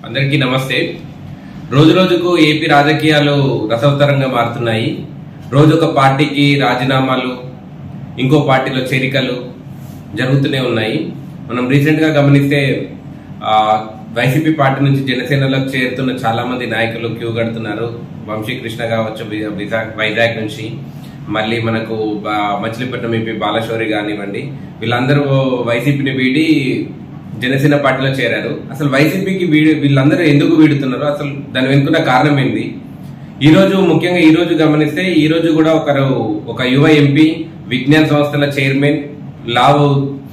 అందరికీ నమస్తే రోజు రోజుకు ఏపీ రాజకీయాలు రసవత్తరంగా మారుతున్నాయి రోజు ఒక పార్టీకి రాజీనామాలు ఇంకో పార్టీలో చేరికలు జరుగుతూనే ఉన్నాయి మనం రీసెంట్ గా గమనిస్తే ఆ, వైసీపీ పార్టీ నుంచి జనసేనలోకి చేరుతున్న చాలా మంది నాయకులు క్యూ కడుతున్నారు వంశీకృష్ణ కావచ్చు వి- విజా- వైజాగ్ నుంచి మళ్ళీ మనకు బా- మచిలీపట్నం ఎంపీ బాలశౌరి కానివ్వండి వీళ్ళందరూ వైసీపీని వీడి జనసేన పార్టీలో చేరారు అసలు వైసీపీకి వీడి వీళ్ళందరూ ఎందుకు వీడుతున్నారు అసలు దాని వెనుకున్న కారణం ఏంది ఈ రోజు ముఖ్యంగా ఈ రోజు గమనిస్తే ఈ రోజు కూడా ఒకరు ఒక యువ ఎంపీ విజ్ఞాన సంస్థల చైర్మన్ లావు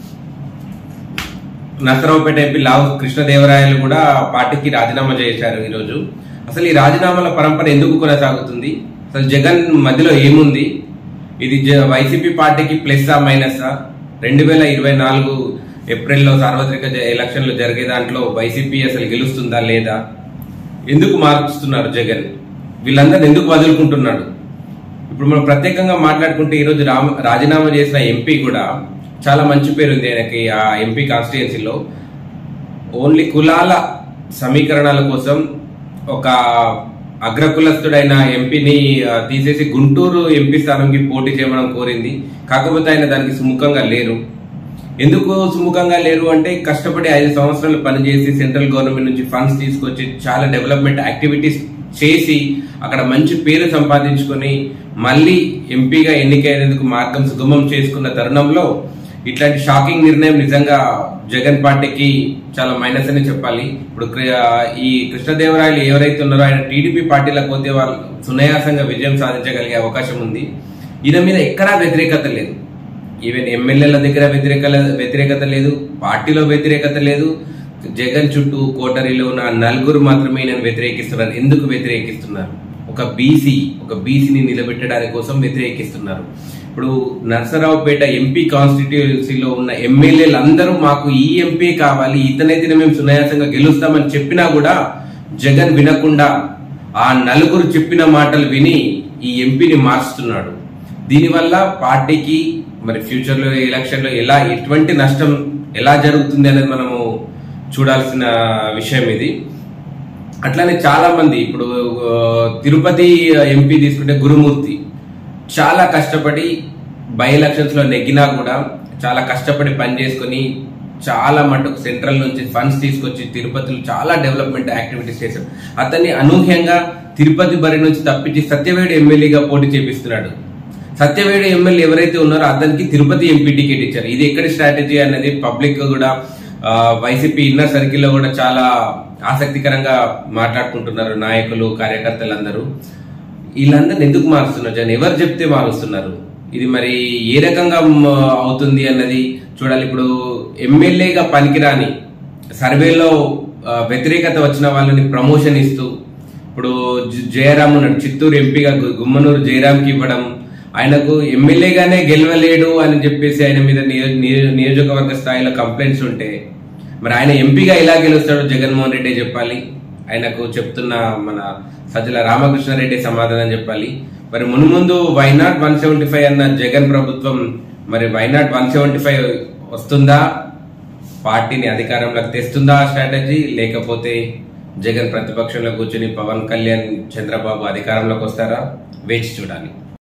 నరసరావుపేట ఎంపీ లావు కృష్ణదేవరాయలు కూడా పార్టీకి రాజీనామా చేశారు ఈ రోజు అసలు ఈ రాజీనామాల పరంపర ఎందుకు కొనసాగుతుంది అసలు జగన్ మధ్యలో ఏముంది ఇది జ- వైసీపీ పార్టీకి ప్లస్ ఆ మైనస్ రెండు వేల ఇరవై నాలుగు ఏప్రిల్లో సార్వత్రిక జ- ఎలక్షన్లు జరిగే దాంట్లో వైసీపీ అసలు గెలుస్తుందా లేదా ఎందుకు మార్చుతున్నారు జగన్ వీళ్ళందరిని ఎందుకు వదులుకుంటున్నాడు ఇప్పుడు మనం ప్రత్యేకంగా మాట్లాడుకుంటే ఈ రోజు రామ రాజీనామా చేసిన ఎంపీ కూడా చాలా మంచి పేరు ఉంది ఆయనకి ఆ ఎంపీ కాన్స్టిట్యుయెన్సీలో ఓన్లీ కులాల సమీకరణాల కోసం ఒక అగ్రకులస్తుడైన ఎంపీని ఆ, తీసేసి గుంటూరు ఎంపీ స్థానంకి పోటీ చేయమని కోరింది కాకపోతే ఆయన దానికి సుముఖంగా లేరు ఎందుకు సుముఖంగా లేరు అంటే కష్టపడి ఐదు సంవత్సరాలు పనిచేసి సెంట్రల్ గవర్నమెంట్ నుంచి ఫండ్స్ తీసుకొచ్చి చాలా డెవలప్మెంట్ యాక్టివిటీస్ చేసి అక్కడ మంచి పేరు సంపాదించుకొని మళ్ళీ ఎంపీగా ఎన్నికయ్యేందుకు మార్గం సుగమం చేసుకున్న తరుణంలో ఇట్లాంటి షాకింగ్ నిర్ణయం నిజంగా జగన్ పార్టీకి చాలా మైనస్ అని చెప్పాలి ఇప్పుడు క్రి- ఈ కృష్ణదేవరాయలు ఎవరైతే ఉన్నారో ఆయన టీడీపీ పార్టీలకు పోతే వాళ్ళు సునాయాసంగా విజయం సాధించగలిగే అవకాశం ఉంది ఈయన మీద ఎక్కడా వ్యతిరేకత లేదు ఈవెన్ ఎమ్మెల్యేల దగ్గర వ్యతిరేక వ్యతిరేకత లేదు పార్టీలో వ్యతిరేకత లేదు జగన్ చుట్టూ కోటరీలో ఉన్న నలుగురు మాత్రమే నేను వ్యతిరేకిస్తున్నారు ఎందుకు వ్యతిరేకిస్తున్నారు ఒక బీసీ ఒక బీసీని నిలబెట్టడానికి కోసం వ్యతిరేకిస్తున్నారు ఇప్పుడు నర్సరావుపేట ఎంపీ కాన్స్టిట్యుయెన్సీలో ఉన్న ఎమ్మెల్యేలు అందరూ మాకు ఈ ఎంపీ కావాలి ఇతనైతే మేము సునాయాసంగా గెలుస్తామని చెప్పినా కూడా జగన్ వినకుండా ఆ నలుగురు చెప్పిన మాటలు విని ఈ ఎంపీని మార్చుతున్నాడు దీనివల్ల పార్టీకి మరి ఫ్యూచర్ లో ఎలక్షన్ లో ఎలా ఎటువంటి నష్టం ఎలా జరుగుతుంది అనేది మనము చూడాల్సిన విషయం ఇది అట్లానే చాలా మంది ఇప్పుడు ఆ, తిరుపతి ఎంపీ తీసుకుంటే గురుమూర్తి చాలా కష్టపడి బై ఎలక్షన్స్ లో నెగ్గినా కూడా చాలా కష్టపడి పని చేసుకుని చాలా మటుకు సెంట్రల్ నుంచి ఫండ్స్ తీసుకొచ్చి తిరుపతిలో చాలా డెవలప్మెంట్ యాక్టివిటీస్ చేశాడు అతన్ని అనూహ్యంగా తిరుపతి బరి నుంచి తప్పించి సత్యవేడు ఎమ్మెల్యేగా పోటీ చేపిస్తున్నాడు సత్యవేడు ఎమ్మెల్యే ఎవరైతే ఉన్నారో అతనికి తిరుపతి ఎంపీ టికెట్ ఇచ్చారు ఇది ఎక్కడి స్ట్రాటజీ అనేది పబ్లిక్ కూడా ఆ, వైసీపీ ఇన్నర్ సర్కిల్ లో కూడా చాలా ఆసక్తికరంగా మాట్లాడుకుంటున్నారు నాయకులు కార్యకర్తలందరూ వీళ్ళందరిని ఎందుకు మారుస్తున్నారు జగన్ ఎవరు చెప్తే మారుస్తున్నారు ఇది మరి ఏ రకంగా మ- అవుతుంది అన్నది చూడాలి ఇప్పుడు ఎమ్మెల్యేగా పనికిరాని సర్వేలో ఆ, వ్యతిరేకత వచ్చిన వాళ్ళని ప్రమోషన్ ఇస్తూ ఇప్పుడు జ- జయరాం ఉన్నాడు చిత్తూరు ఎంపీగా గు- గుమ్మనూరు జయరాంకి ఇవ్వడం ఆయనకు ఎమ్మెల్యేగానే గెలవలేడు అని చెప్పేసి ఆయన మీద నియో- నియో- నియోజకవర్గ స్థాయిలో కంప్లైంట్స్ ఉంటే మరి ఆయన ఎంపీగా ఎలా గెలుస్తాడో జగన్మోహన్ రెడ్డి చెప్పాలి ఆయనకు చెప్తున్న మన సజ్జల రామకృష్ణారెడ్డి సమాధానం చెప్పాలి మరి మున్ముందు వైనాట్ వన్ సెవెంటీ ఫైవ్ అన్న జగన్ ప్రభుత్వం మరి వైనాట్ వన్ సెవెంటీ ఫైవ్ వస్తుందా పార్టీని అధికారంలోకి తెస్తుందా ఆ స్ట్రాటజీ లేకపోతే జగన్ ప్రతిపక్షంలో కూర్చుని పవన్ కళ్యాణ్ చంద్రబాబు అధికారంలోకి వస్తారా వేచి చూడాలి